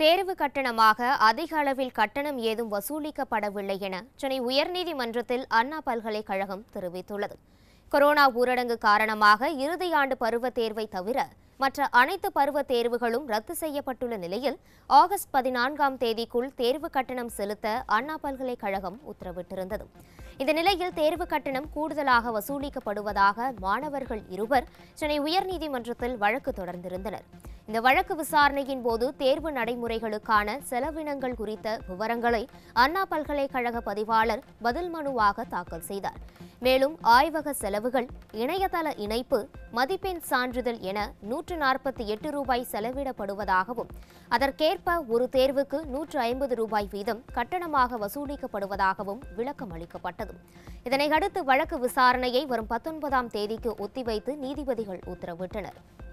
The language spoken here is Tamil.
தேர்வு கட்டணமாக அதிக அளவில் கட்டணம் ஏதும் வசூலிக்கப்படவில்லை என சென்னை உயர்நீதிமன்றத்தில் அண்ணா பல்கலைக்கழகம் தெரிவித்துள்ளது கொரோனா ஊரடங்கு காரணமாக இறுதியாண்டு பருவத் தேர்வை தவிர மற்ற அனைத்து பருவத் தேர்வுகளும் ரத்து செய்யப்பட்டுள்ள நிலையில் ஆகஸ்ட் பதினான்காம் தேதிக்குள் தேர்வு கட்டணம் செலுத்த அண்ணா பல்கலைக்கழகம் உத்தரவிட்டிருந்தது இந்த நிலையில் தேர்வு கட்டணம் கூடுதலாக வசூலிக்கப்படுவதாக மாணவர்கள் இருவர் சென்னை உயர்நீதிமன்றத்தில் வழக்கு தொடர்ந்திருந்தனர் இந்த வழக்கு விசாரணையின் போது தேர்வு நடைமுறைகளுக்கான செலவினங்கள் குறித்த விவரங்களை அண்ணா பல்கலைக்கழக பதிவாளர் பதில் மனுவாக தாக்கல் செய்தார் மேலும் ஆய்வக செலவுகள் இணையதள இணைப்பு மதிப்பெண் சான்றிதழ் என நூற்று நாற்பத்தி எட்டு ரூபாய் செலவிடப்படுவதாகவும் அதற்கேற்ப ஒரு தேர்வுக்கு நூற்று ஐம்பது ரூபாய் வீதம் கட்டணமாக வசூலிக்கப்படுவதாகவும் விளக்கம் அளிக்கப்பட்டது இதனை அடுத்து வழக்கு விசாரணையை வரும் பத்தொன்பதாம் தேதிக்கு ஒத்திவைத்து நீதிபதிகள் உத்தரவிட்டனர்